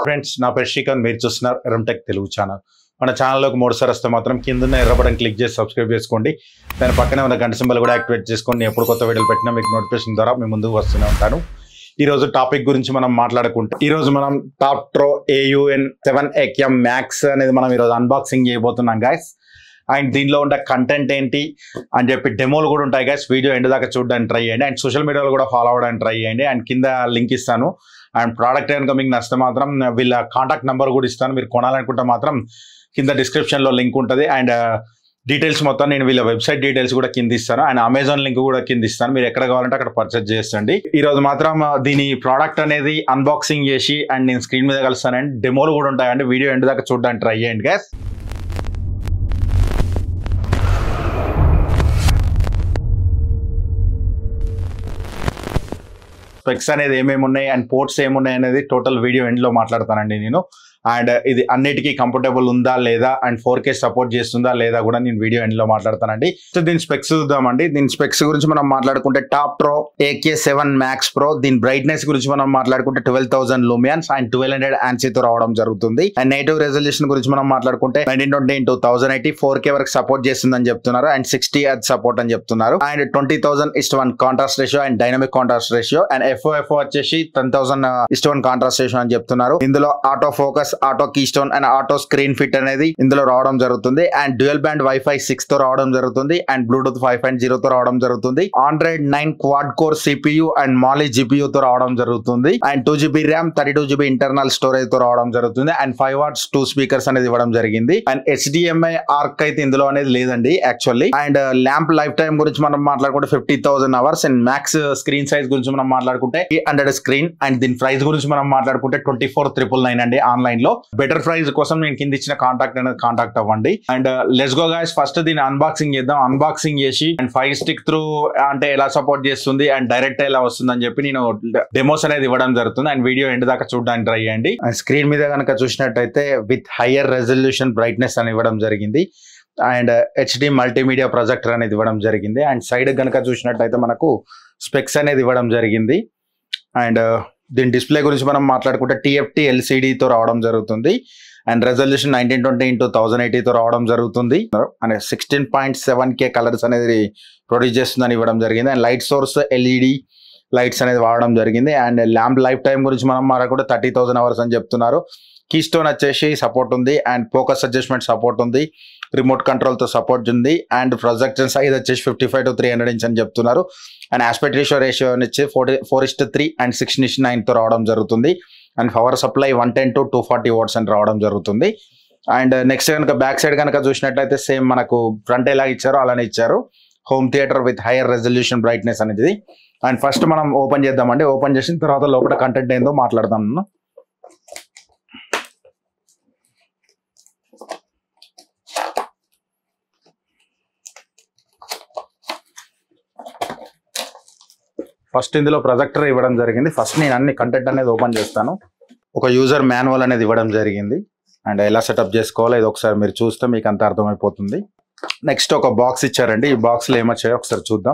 Friends నా పేరు శ్రీకాంత్ మీరు చూస్తున్నారు ఎరంటెక్ తెలుగు ఛానల్ మన ఛానల్లోకి మూడుసారి వస్తే మాత్రం కింద ఎర్ర బటన్ క్లిక్ చేసి సబ్స్క్రైబ్ చేసుకోండి దాని పక్కనే ఉన్న గంట సింబల్ కూడా యాక్టివేట్ చేసుకోండి ఎప్పుడు కొత్త వీడియోలు పెట్టినా మీకు నోటిఫికేషన్ ద్వారా మీ ముందుకు వస్తూనే ఉంటాను ఈ రోజు టాపిక్ గురించి మనం మాట్లాడుకుంటే ఈ రోజు మనం టాప్ ట్రో ఏయుఎన్ సెవెన్ ఎక్ఎం మ్యాక్స్ అనేది మనం ఈరోజు అన్బాక్సింగ్ చేయబోతున్నాం గాయస్ అండ్ దీనిలో ఉండే కంటెంట్ ఏంటి అని చెప్పి డెమోలు కూడా ఉంటాయి గైస్ వీడియో ఎండ్ దాకా చూడడానికి ట్రై చేయండి అండ్ సోషల్ మీడియాలో కూడా ఫాలో అవ్వడానికి ట్రై చేయండి అండ్ కింద లింక్ ఇస్తాను అండ్ ప్రోడక్ట్ కనుక మీకు నచ్చితే మాత్రం వీళ్ళ కాంటాక్ట్ నెంబర్ కూడా ఇస్తాను మీరు కొనాలనుకుంటే మాత్రం కింద డిస్క్రిప్షన్లో లింక్ ఉంటుంది అండ్ డీటెయిల్స్ మొత్తం నేను వీళ్ళ వెబ్సైట్ డీటెయిల్స్ కూడా కింద ఇస్తాను అండ్ అమెజాన్ లింక్ కూడా కింద ఇస్తాను మీరు ఎక్కడ కావాలంటే అక్కడ పర్చేస్ చేయండి ఈ రోజు మాత్రం దీని ప్రోడక్ట్ అనేది అన్బాక్సింగ్ చేసి అండ్ నేను స్క్రీన్ మీద కలుస్తానండి డెమోలు కూడా ఉంటాయండి వీడియో ఎండ్ దాకా చూడడానికి ట్రై చేయండి గ్యాస్ స్పెక్స్ అనేది ఏమేమి ఉన్నాయి అండ్ పోర్ట్స్ ఏమున్నాయి అనేది టోటల్ వీడియో ఎండ్ లో మాట్లాడతానండి నేను అండ్ ఇది అన్నిటికీ కంఫర్టబుల్ ఉందా లేదా అండ్ ఫోర్ కే సపోర్ట్ చేస్తుందా లేదా కూడా నేను వీడియో ఎండ్ లో మాట్లాడతానండి సో దీని స్పెక్స్ చూద్దామండి దీని స్పెక్స్ గురించి మనం మాట్లాడుకుంటే top pro AK seven max pro దీని బ్రైట్నెస్ గురించి మనం మాట్లాడుకుంటే twelve thousand lumens and twelve hundred తో రావడం జరుగుతుంది అండ్ నెగిటివ్ రెజల్యూషన్ గురించి మనం మాట్లాడుకుంటే nineteen twenty into thousand eighty four K వరకు సపోర్ట్ చేస్తుందని చెప్తున్నారు అండ్ సిక్స్టీ అది సపోర్ట్ అని చెప్తున్నారు and twenty thousand is to one contrast ratio and dynamic contrast ratio and FO FO వచ్చేసి ten thousand is to one contrast ratio అని చెప్తున్నారు ఇందులో auto focus auto keystone and auto screen fit అనేది ఇందులో రావడం జరుగుతుంది and dual band wifi six తో రావడం జరుగుతుంది and bluetooth five point zero తో రావడం జరుగుతుంది Android nine quad core CPU and Mali GPU తో రావడం జరుగుతుంది and two GB RAM thirty two GB internal storage తో రావడం జరుగుతుంది and five watts two speakers అనేది ఇవ్వడం జరిగింది అండ్ హెచ్డిఎంఐ ఆర్క్ అయితే ఇందులో అనేది లేదండి actually and lamp life time గురించి మనం మాట్లాడుకుంటే fifty thousand hours and max screen size గురించి మనం మాట్లాడుకుంటే హండ్రెడ్ స్క్రీన్ అండ్ దీని ప్రైస్ గురించి మనం మాట్లాడుకుంటే ట్వంటీ ఫోర్ త్రిపుల్ నైన్ అండి ఆన్లైన్ లో బెటర్ ప్రైస్ కోసం నేను కింద ఇచ్చిన కాంటాక్ట్ అనేది కాంటాక్ట్ అవ్వండి and let's go guys first దీన్ని అన్బాక్సింగ్ చేద్దాం అన్బాక్సింగ్ చేసి అండ్ ఫైవ్ స్టిక్ త్రూ అంటే ఎలా సపోర్ట్ చేస్తుంది అండ్ డైరెక్ట్ ఎలా వస్తుంది అని చెప్పి నేను డెమోస్ అనేది ఇవ్వడం జరుగుతుంది అండ్ వీడియో ఎండ్ దాకా చూడడానికి ట్రై చేయండి అండ్ స్క్రీన్ మీద కనుక చూసినట్టయితే విత్ హయ్యర్ రెజల్యూషన్ బ్రైట్నెస్ అని ఇవ్వడం జరిగింది అండ్ హెచ్డి మల్టీమీడియా ప్రొజెక్టర్ అనేది ఇవ్వడం జరిగింది అండ్ సైడ్ కనుక చూసినట్టయితే మనకు స్పెక్స్ అనేది ఇవ్వడం జరిగింది అండ్ దీని డిస్ప్లే గురించి మనం మాట్లాడుకుంటే టీఎఫ్టీ ఎల్సిడితో రావడం జరుగుతుంది and resolution nineteen twenty into thousand ఎయిటీతో రావడం జరుగుతుంది and sixteen point seven K colours అనేది ప్రొడ్యూస్ చేస్తుందని ఇవ్వడం జరిగింది and light source LED lights అనేది వాడడం జరిగింది అండ్ ల్యాంప్ లైఫ్ టైం గురించి మనం మాట్లాడుకుంటే థర్టీ థౌసండ్ అవర్స్ అని చెప్తున్నారు కీ స్టోన్ వచ్చేసి సపోర్ట్ ఉంది అండ్ ఫోకస్ అడ్జస్ట్మెంట్ సపోర్ట్ ఉంది రిమోట్ కంట్రోల్తో సపోర్ట్ ఉంది అండ్ ప్రొజెక్షన్ సైజ్ వచ్చేసి fifty five to three hundred inch అని చెప్తున్నారు అండ్ ఆస్పెక్ట్ రేషియో రేషియో వచ్చి four four is to three and six is to నైన్తో రావడం జరుగుతుంది and power supply one ten to two forty watts అని రావడం జరుగుతుంది అండ్ నెక్స్ట్ కనుక బ్యాక్ సైడ్ కనుక చూసినట్లయితే సేమ్ మనకు ఫ్రంట్ ఎలా ఇచ్చారో అలానే ఇచ్చారు home theatre with higher resolution brightness అనేది అండ్ ఫస్ట్ మనం ఓపెన్ చేద్దామండి ఓపెన్ చేసిన తర్వాత లోపల కంటెంట్ ఏందో మాట్లాడదాం ఫస్ట్ ఇందులో ప్రొజెక్టర్ ఇవ్వడం జరిగింది ఫస్ట్ నేను అన్ని కంటెంట్ అనేది ఓపెన్ చేస్తాను ఒక యూజర్ మాన్యువల్ అనేది ఇవ్వడం జరిగింది అండ్ ఎలా సెటప్ చేసుకోవాలో ఇది ఒకసారి మీరు చూస్తే మీకు అంత అర్థమైపోతుంది నెక్స్ట్ ఒక బాక్స్ ఇచ్చారండి ఈ బాక్స్లో ఏమొచ్చాయో ఒకసారి చూద్దాం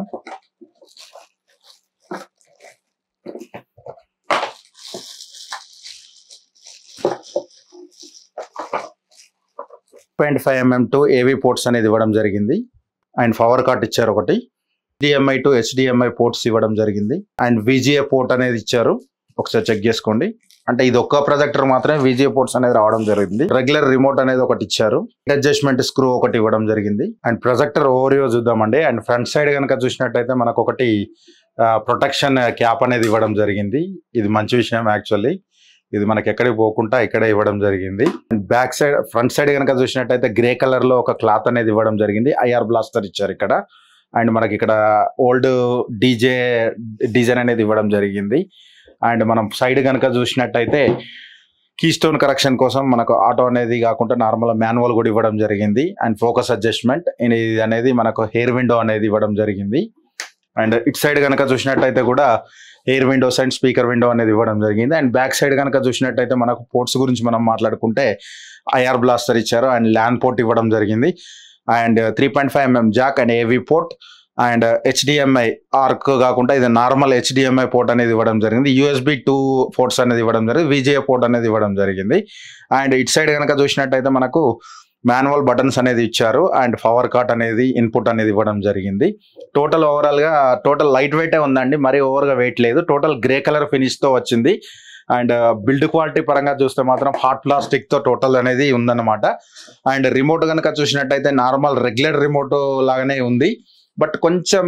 point five mm to AV ports అనేది ఇవ్వడం జరిగింది అండ్ పవర్ కార్ట్ ఇచ్చారు ఒకటి హెచ్డిఎంఐ టు హెచ్డిఎంఐ పోర్ట్స్ ఇవ్వడం జరిగింది అండ్ విజిఏ పోర్ట్ అనేది ఇచ్చారు ఒకసారి చెక్ చేసుకోండి అంటే ఇది ఒక్క ప్రొజెక్టర్ మాత్రమే విజిఏ పోర్ట్స్ అనేది రావడం జరిగింది రెగ్యులర్ రిమోట్ అనేది ఒకటి ఇచ్చారు అడ్జస్ట్మెంట్ స్క్రూ ఒకటి ఇవ్వడం జరిగింది అండ్ ప్రొజెక్టర్ ఓవరియో చూద్దామండి అండ్ ఫ్రంట్ సైడ్ కనుక చూసినట్టయితే మనకు ఒకటి ప్రొటెక్షన్ క్యాప్ అనేది ఇవ్వడం జరిగింది ఇది మంచి విషయం యాక్చువల్లీ ఇది మనకి ఎక్కడికి పోకుండా ఇక్కడే ఇవ్వడం జరిగింది బ్యాక్ సైడ్ ఫ్రంట్ సైడ్ కనుక చూసినట్టయితే గ్రే కలర్ లో ఒక క్లాత్ అనేది ఇవ్వడం జరిగింది ఐఆర్ బ్లాస్టర్ ఇచ్చారు ఇక్కడ అండ్ మనకి ఇక్కడ ఓల్డ్ డీజే డిజైన్ అనేది ఇవ్వడం జరిగింది అండ్ మనం సైడ్ కనుక చూసినట్టయితే కీ స్టోన్ కరెక్షన్ కోసం మనకు ఆటో అనేది కాకుండా నార్మల్ మాన్యువల్ కూడా ఇవ్వడం జరిగింది అండ్ ఫోకస్ అడ్జస్ట్మెంట్ ఇది అనేది మనకు హెయిర్ విండో అనేది ఇవ్వడం జరిగింది అండ్ ఇట్ సైడ్ కనుక చూసినట్టయితే కూడా air windows and speaker window అనేది ఇవ్వడం జరిగింది అండ్ బ్యాక్ సైడ్ కనుక చూసినట్టయితే మనకు పోర్ట్స్ గురించి మనం మాట్లాడుకుంటే ఐఆర్ బ్లాస్టర్ ఇచ్చారు అండ్ ల్యాండ్ పోర్ట్ ఇవ్వడం జరిగింది and three point five mm jack and AV port and HDMI ARC కాకుండా ఇది నార్మల్ హెచ్డిఎంఐ పోర్ట్ అనేది ఇవ్వడం జరిగింది యూఎస్బి టూ పోర్ట్స్ అనేది ఇవ్వడం జరిగింది విజే పోర్ట్ అనేది ఇవ్వడం జరిగింది అండ్ ఇటు సైడ్ కనుక చూసినట్టయితే మనకు మాన్యువల్ బటన్స్ అనేది ఇచ్చారు అండ్ పవర్ కాట్ అనేది ఇన్పుట్ అనేది ఇవ్వడం జరిగింది టోటల్ ఓవరాల్ గా టోటల్ లైట్ వెయిటే ఉందండి మరీ ఓవర్ గా వెయిట్ లేదు టోటల్ గ్రే కలర్ ఫినిష్ తో వచ్చింది అండ్ బిల్డ్ క్వాలిటీ పరంగా చూస్తే మాత్రం హాట్ ప్లాస్టిక్ తో టోటల్ అనేది ఉందన్నమాట అండ్ రిమోట్ కనుక చూసినట్టయితే నార్మల్ రెగ్యులర్ రిమోట్ లాగానే ఉంది బట్ కొంచెం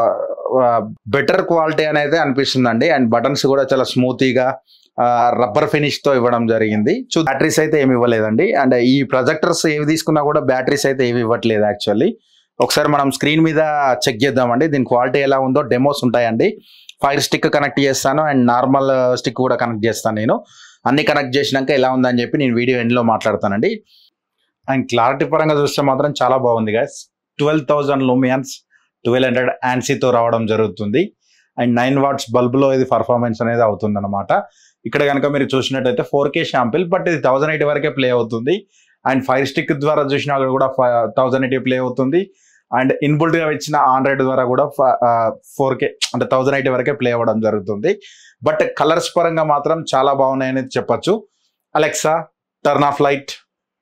బెటర్ క్వాలిటీ అనేది అనిపిస్తుందండి అండ్ బటన్స్ కూడా చాలా స్మూతీగా రబ్బర్ ఫినిష్ తో ఇవ్వడం జరిగింది సో బ్యాటరీస్ అయితే ఏమి ఇవ్వలేదండి అండ్ ఈ ప్రొజెక్టర్స్ ఏవి తీసుకున్నా కూడా బ్యాటరీస్ అయితే ఏవి ఇవ్వట్లేదు యాక్చువల్లీ ఒకసారి మనం స్క్రీన్ మీద చెక్ చేద్దామండి దీని క్వాలిటీ ఎలా ఉందో డెమోస్ ఉంటాయండి ఫైర్ స్టిక్ కనెక్ట్ చేస్తాను అండ్ నార్మల్ స్టిక్ కూడా కనెక్ట్ చేస్తాను నేను అన్ని కనెక్ట్ చేసినాక ఎలా ఉందని చెప్పి నేను వీడియో ఎండ్లో మాట్లాడతానండి అండ్ క్లారిటీ పరంగా చూస్తే మాత్రం చాలా బాగుంది guys twelve thousand lumens twelve hundred యాన్సీతో రావడం జరుగుతుంది అండ్ నైన్ వాట్స్ బల్బ్లో ఇది పర్ఫార్మెన్స్ అనేది అవుతుంది అనమాట ఇక్కడ కనుక మీరు చూసినట్టయితే ఫోర్ కే షాంపిల్ బట్ ఇది థౌసండ్ ఎయిటీ వరకే ప్లే అవుతుంది అండ్ ఫైర్ స్టిక్ ద్వారా చూసినా కూడా థౌసండ్ ఎయిటీ ప్లే అవుతుంది అండ్ ఇన్బుల్ట్ గా ఇచ్చిన ఆండ్రాయిడ్ ద్వారా కూడా ఫోర్ కే అంటే థౌసండ్ ఎయిటీ వరకే ప్లే అవ్వడం జరుగుతుంది బట్ కలర్స్ పరంగా మాత్రం చాలా బాగున్నాయని చెప్పొచ్చు Alexa turn off light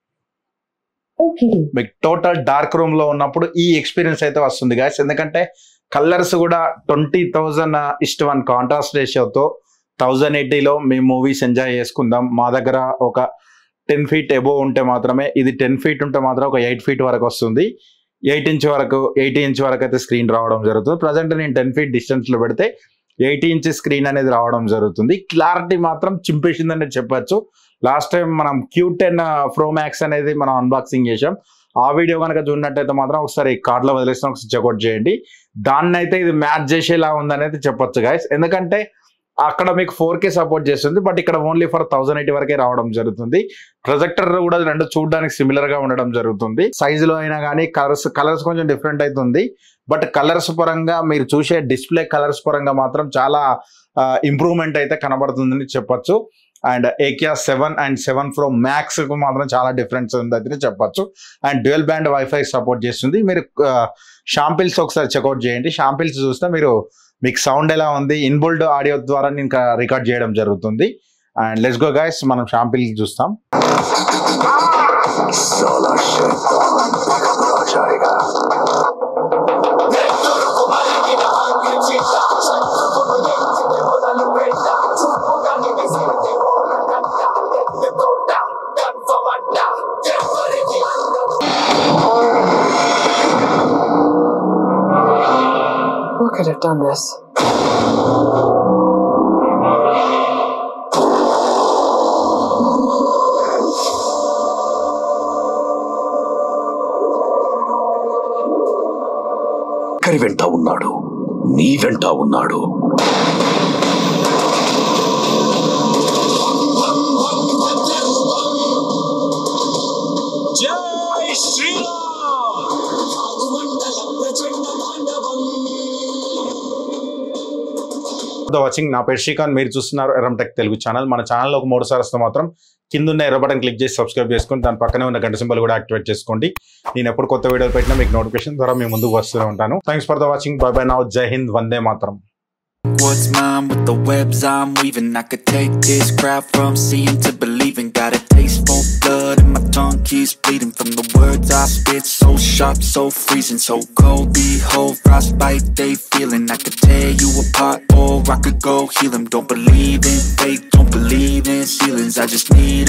Okay. మీకు టోటల్ డార్క్ రూమ్ లో ఉన్నప్పుడు ఈ ఎక్స్పీరియన్స్ అయితే వస్తుంది గాయస్ ఎందుకంటే కలర్స్ కూడా twenty thousand is to one contrast రేషియోతో థౌజండ్ ఎయిటీలో మేము మూవీస్ ఎంజాయ్ చేసుకుందాం మా దగ్గర ఒక టెన్ ఫీట్ ఎబో ఉంటే మాత్రమే ఇది టెన్ ఫీట్ ఉంటే మాత్రం ఒక ఎయిట్ ఫీట్ వరకు వస్తుంది ఎయిట్ ఇంచ్ వరకు ఎయిటీ ఇంచ్ వరకు అయితే స్క్రీన్ రావడం జరుగుతుంది ప్రజెంట్ నేను టెన్ ఫీట్ డిస్టెన్స్ లో పెడితే ఎయిటీ ఇంచ్ స్క్రీన్ అనేది రావడం జరుగుతుంది క్లారిటీ మాత్రం చింపేసిందని చెప్పొచ్చు లాస్ట్ టైం మనం క్యూ టెన్ ప్రో మ్యాక్స్ అనేది మనం అన్బాక్సింగ్ చేసాం ఆ వీడియో కనుక చూసినట్టయితే మాత్రం ఒకసారి కార్డులో వదిలేసిన ఒకసారి చెక్అౌట్ చేయండి దాన్ని అయితే ఇది మ్యాచ్ చేసేలా ఉందనేది చెప్పొచ్చు గాయస్ ఎందుకంటే అక్కడ మీకు ఫోర్ కే సపోర్ట్ చేస్తుంది బట్ ఇక్కడ ఓన్లీ ఫర్ థౌసండ్ ఎయిటీ వరకే రావడం జరుగుతుంది ప్రొజెక్టర్ కూడా రెండు చూడడానికి సిమిలర్ గా ఉండడం జరుగుతుంది సైజ్ లో అయినా కానీ కలర్స్ కలర్స్ కొంచెం డిఫరెంట్ అవుతుంది బట్ కలర్స్ పరంగా మీరు చూసే డిస్ప్లే కలర్స్ పరంగా మాత్రం చాలా ఇంప్రూవ్మెంట్ అయితే కనబడుతుందని చెప్పొచ్చు అండ్ ఏకియా seven and seven pro max కు మాత్రం చాలా డిఫరెన్స్ ఉందని చెప్పొచ్చు and dual band wifi support చేస్తుంది మీరు షాంపిల్స్ ఒకసారి చెక్అౌట్ చేయండి షాంపిల్స్ చూస్తే మీరు మీకు సౌండ్ ఎలా ఉంది ఇన్బుల్డ్ ఆడియో ద్వారా నేను రికార్డ్ చేయడం జరుగుతుంది అండ్ లెట్స్ గో గైస్ మనం షాంపిల్ చూస్తాం साला शैतान घबरा जाएगा Who could have done this? కరి వెంట ఉన్నాడు నీ వెంట ఉన్నాడు జై శ్రీరామ్ వాచింగ్ నా పేరు శ్రీకాంత్ మీరు చూస్తున్నారు ఎరం టెక్ తెలుగు ఛానల్ మన ఛానల్లో ఒక మూడు సార్లు వస్తే మాత్రం కింద ఉన్న ఎర్ర బటన్ క్లిక్ చేసి సబ్స్క్రైబ్ చేసుకొని దాని పక్కనే ఉన్న గంట సింబల్ కూడా యాక్టివేట్ చేసుకోండి నేను ఎప్పుడు కొత్త వీడియోలు పెట్టినా మీకు నోటిఫికేషన్ ద్వారా మీ ముందుకు వస్తూనే ఉంటాను thanks for the watching bye bye now జై హింద్ వందే మాత్రం What's mine with the webs I'm weaving? I could take this crowd from seeing to believing. Got a taste for blood and my tongue keeps bleeding from the words I spit. So sharp, so freezing, so cold. Behold, frostbite they feeling. I could tear you apart or I could go heal 'em. Don't believe in fate, don't believe in ceilings. I just need